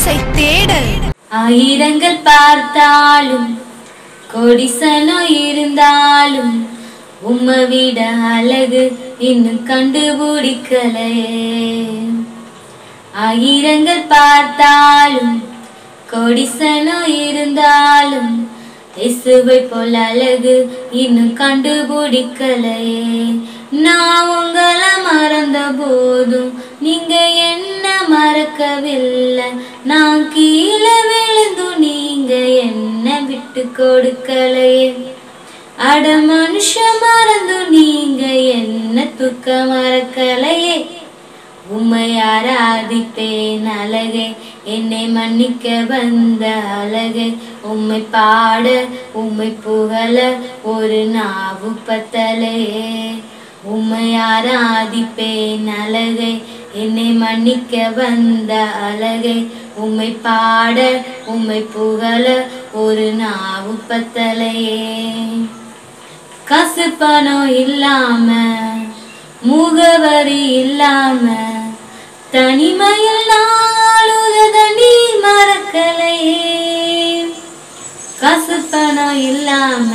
கடலோசை தேடல் ஆயிரங்கள் பார்த்தாலும் கொடிசனம் இருந்தாலும் உம்மை விட அழகு இன்னும் கண்டுபிடிக்கலையே ஆயிரங்கள் பார்த்தாலும் கொடிசனம் இருந்தாலும் இசுவை போல் அழகு இன்னும் கண்டுபிடிக்கலையே நான் உங்களை மறந்த போதும் நீங்க என்ன மறக்கவில்லை நான் கீழே விழுந்தும் நீங்க என்ன விட்டு கொடுக்கலையே அட மனுஷ மறந்தும் நீங்க என்ன துக்க மறக்கலையே உம்மை ஆராதிப்பேன் அழகே என்னை மன்னிக்க வந்த அழகே உம்மை பாட உம்மை புகழ ஒரு நாவு பத்தலையே உம்மை ஆராதிப்பேன் அழகே என்னை மன்னிக்க வந்த அழகே உம்மை பாட உம்மை புகழ ஒரு நாவு பத்தலையே காசு பணம் இல்லாம முகவரி இல்லாம தனிமையில் நாளுத நீ மறக்கலையே காசு பணம் இல்லாம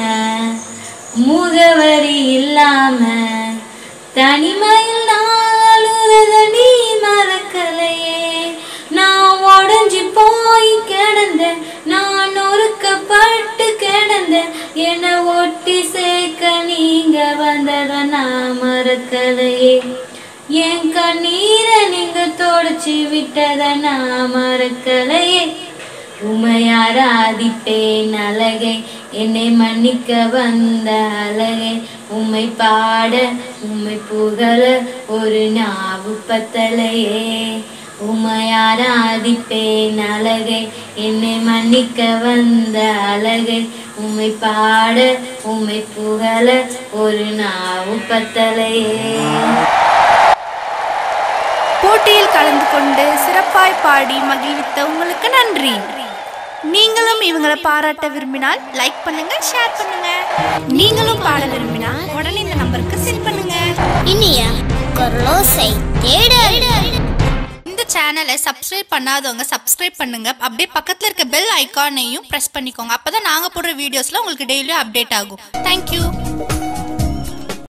முகவரி இல்லாம தனிமையில் நாளுத நீ மறக்கலையே நான் உடஞ்சி போய் கிடந்தேன் நான் நொறுக்கப்பட்டு கிடந்தேன் என்னை ஒட்டி சேர்க்க நீங்க வந்தத நான் மறக்கலையே என் கண்ணீரை நீங்க தொடச்சி விட்டத நான் மறக்கலையே உமை ஆராதிப்பேன் அழகை என்னை மன்னிக்க வந்த அழகை உம்மை பாட உம்மை புகழ ஒரு நாவு பத்தலையே உம்மை ஆராதிப்பேன் அழகை என்னை மன்னிக்க வந்த அழகை உம்மை பாட உம்மை புகழ ஒரு நாவு பத்தலையே போட்டியில் கலந்து கொண்டு சிறப்பாய் பாடி மகிழ்வித்த உங்களுக்கு நன்றி நீங்களும் இவங்களை பாராட்ட விரும்பினால் லைக் பண்ணுங்க ஷேர் பண்ணுங்க நீங்களும் பாட விரும்பினால் உடனே இந்த நம்பருக்கு சென்ட் பண்ணுங்க இனிய குரலோசை தேடல் இந்த சேனலை சப்ஸ்கிரைப் பண்ணாதவங்க சப்ஸ்கிரைப் பண்ணுங்க அப்படியே பக்கத்துல இருக்க பெல் ஐகானையும் பிரஸ் பண்ணிக்கோங்க அப்பதான் நாங்க போடுற வீடியோஸ்ல உங்களுக்கு டெய்லியும் அப்டேட் ஆகும் தேங்க்யூ